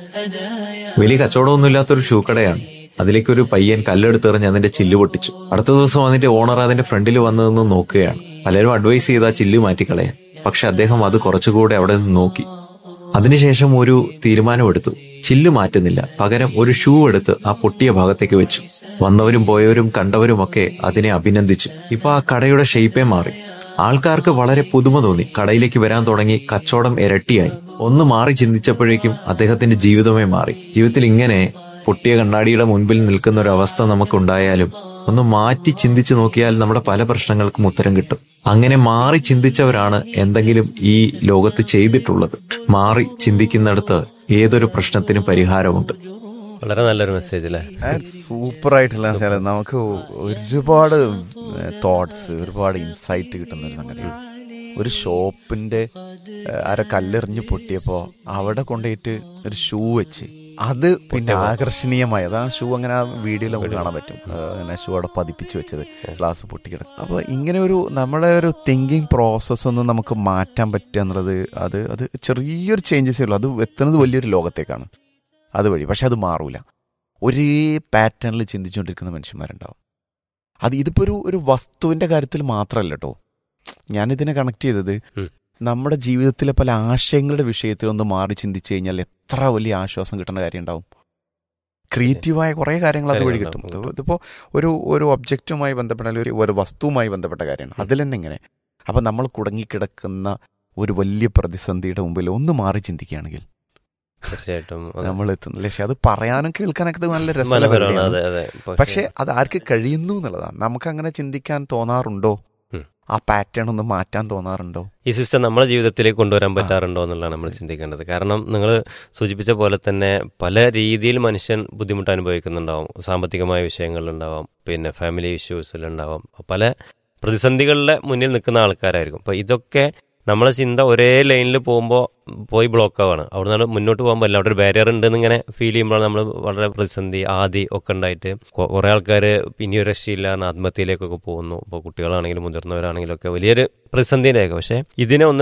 വലിയ കച്ചവടമൊന്നുമില്ലാത്തൊരു ഷൂ കടയാണ് അതിലേക്ക് ഒരു പയ്യൻ കല്ലെടുത്തെറിഞ്ഞ് അതിന്റെ ചില്ല് പൊട്ടിച്ചു അടുത്ത ദിവസം അതിന്റെ ഓണർ അതിന്റെ ഫ്രണ്ടിൽ വന്നു നിന്ന് നോക്കുകയാണ് പലരും അഡ്വൈസ് ചെയ്ത് ആ ചില്ല് മാറ്റിക്കളയാൻ പക്ഷെ അദ്ദേഹം അത് കുറച്ചുകൂടെ അവിടെ നിന്ന് നോക്കി അതിനുശേഷം ഒരു തീരുമാനമെടുത്തു ചില്ല് മാറ്റുന്നില്ല പകരം ഒരു ഷൂ എടുത്ത് ആ പൊട്ടിയ ഭാഗത്തേക്ക് വെച്ചു വന്നവരും പോയവരും കണ്ടവരുമൊക്കെ അതിനെ അഭിനന്ദിച്ചു ഇപ്പൊ ആ കടയുടെ ഷേപ്പേ മാറി ആൾക്കാർക്ക് വളരെ പുതുമ തോന്നി കടയിലേക്ക് വരാൻ തുടങ്ങി കച്ചവടം ഇരട്ടിയായി ഒന്ന് മാറി ചിന്തിച്ചപ്പോഴേക്കും അദ്ദേഹത്തിന്റെ ജീവിതമേ മാറി ജീവിതത്തിൽ ഇങ്ങനെ പൊട്ടിയ കണ്ണാടിയുടെ മുൻപിൽ നിൽക്കുന്ന ഒരു അവസ്ഥ നമുക്കുണ്ടായാലും ഒന്ന് മാറ്റി ചിന്തിച്ചു നോക്കിയാൽ നമ്മുടെ പല പ്രശ്നങ്ങൾക്കും ഉത്തരം കിട്ടും അങ്ങനെ മാറി ചിന്തിച്ചവരാണ് എന്തെങ്കിലും ഈ ലോകത്ത് ചെയ്തിട്ടുള്ളത് മാറി ചിന്തിക്കുന്നിടത്ത് ഏതൊരു പ്രശ്നത്തിനും പരിഹാരമുണ്ട് വളരെ നല്ലൊരു മെസ്സേജ് അല്ലേ സൂപ്പർ ആയിട്ടുള്ള വെച്ചാൽ നമുക്ക് ഒരുപാട് തോട്ട്സ് ഒരുപാട് ഇൻസൈറ്റ് കിട്ടുന്ന ഒരു സംഗതിയാണ് ഒരു ഷോപ്പിന്റെ ഏഹ്, അര കല്ലെറിഞ്ഞ് പൊട്ടിയപ്പോൾ അവിടെ കൊണ്ടുപോയിട്ട് ഒരു ഷൂ വെച്ച് അത് പിന്നെ ആകർഷണീയമായി അത് ആ ഷൂ അങ്ങനെ ആ വീഡിയോയിൽ നമുക്ക് കാണാൻ പറ്റും ഏഹ്, അങ്ങനെ ഷൂ അവിടെ പതിപ്പിച്ച് വെച്ചത് ഗ്ലാസ് പൊട്ടിക്കിടക്കും അപ്പോൾ ഇങ്ങനെ ഒരു നമ്മുടെ ഒരു തിങ്കിങ് പ്രോസസ്സ് ഒന്ന് നമുക്ക് മാറ്റാൻ പറ്റുക എന്നുള്ളത് അത് അത് ചെറിയൊരു ചേഞ്ചസേ ഉള്ളൂ അത് എത്തുന്നത് വലിയൊരു ലോകത്തേക്കാണ് അതുവഴി പക്ഷെ അത് മാറൂല ഒരേ പാറ്റേണിൽ ചിന്തിച്ചുകൊണ്ടിരിക്കുന്ന മനുഷ്യന്മാരുണ്ടാവും അത് ഇതിപ്പോൾ ഒരു ഒരു വസ്തുവിൻ്റെ കാര്യത്തിൽ മാത്രമല്ല കേട്ടോ ഞാനിതിനെ കണക്ട് ചെയ്തത് ഉം. നമ്മുടെ ജീവിതത്തിലെ പല ആശയങ്ങളുടെ വിഷയത്തിൽ ഒന്ന് മാറി ചിന്തിച്ചു കഴിഞ്ഞാൽ എത്ര വലിയ ആശ്വാസം കിട്ടുന്ന കാര്യം ഉണ്ടാവും ക്രിയേറ്റീവായ കുറേ കാര്യങ്ങൾ അതുവഴി കിട്ടും കാര്യങ്ങളുണ്ടാവും. ഇത് ഇതിപ്പോൾ ഒരു ഒരു ഒബ്ജക്റ്റുമായി ബന്ധപ്പെട്ട അല്ലെങ്കിൽ ഒരു ഒരു വസ്തുവുമായി ബന്ധപ്പെട്ട കാര്യമാണ് അതിൽ തന്നെ ഇങ്ങനെ അപ്പം നമ്മൾ കുടുങ്ങിക്കിടക്കുന്ന ഒരു വലിയ പ്രതിസന്ധിയുടെ മുമ്പിൽ ഒന്ന് മാറി ചിന്തിക്കുകയാണെങ്കിൽ തീർച്ചയായിട്ടും അതെ. നമ്മൾ എത്തുന്നില്ല പക്ഷെ അത് പറയാനും കേൾക്കാനൊക്കെ ഇത് നല്ല മനോഹരമാണ് രസമാണ് അതെ അതെ പക്ഷെ അത് ആർക്ക് കഴിയുന്നു എന്നുള്ളതാണ് നമുക്ക് അങ്ങനെ ചിന്തിക്കാൻ തോന്നാറുണ്ടോ ഉം. ആ പാറ്റേൺ ഒന്ന് മാറ്റാൻ തോന്നാറുണ്ടോ ഈ സിസ്റ്റം നമ്മുടെ ജീവിതത്തിലേക്ക് കൊണ്ടുവരാൻ പറ്റാറുണ്ടോ എന്നുള്ളതാണ് നമ്മൾ ചിന്തിക്കേണ്ടത് കാരണം നിങ്ങൾ സൂചിപ്പിച്ച പോലെ തന്നെ പല രീതിയിൽ മനുഷ്യൻ ബുദ്ധിമുട്ട് അനുഭവിക്കുന്നുണ്ടാവും സാമ്പത്തികമായ വിഷയങ്ങളിലുണ്ടാവാം പിന്നെ ഫാമിലി ഇഷ്യൂസിലുണ്ടാവാം പല പ്രതിസന്ധികളുടെ മുന്നിൽ നിൽക്കുന്ന ആൾക്കാരായിരിക്കും അപ്പോൾ ഇതൊക്കെ നമ്മളെ ചിന്ത ഒരേ ലൈനിൽ പോകുമ്പോൾ പോയി ബ്ലോക്ക് ആവാണ് അവിടെ നിന്ന് മുന്നോട്ട് പോകുമ്പോൾ അല്ല അവിടെ ഒരു ബാരിയർ ഉണ്ട് എന്നിങ്ങനെ ഫീൽ ചെയ്യുമ്പോൾ നമ്മൾ വളരെ പ്രതിസന്ധി ആദി ഒക്കെ ഉണ്ടായിട്ട് കൊ- കുറേ ആൾക്കാർ ഇനി ഒരു രക്ഷയില്ല എന്ന് ആത്മഹത്യയിലേക്കൊക്കെ പോകുന്നു ഇപ്പോൾ കുട്ടികളാണെങ്കിലും മുതിർന്നവരാണെങ്കിലും ഒക്കെ വലിയൊരു പ്രതിസന്ധിയിലേക്ക് പക്ഷേ ഇതിനെ ഒന്ന്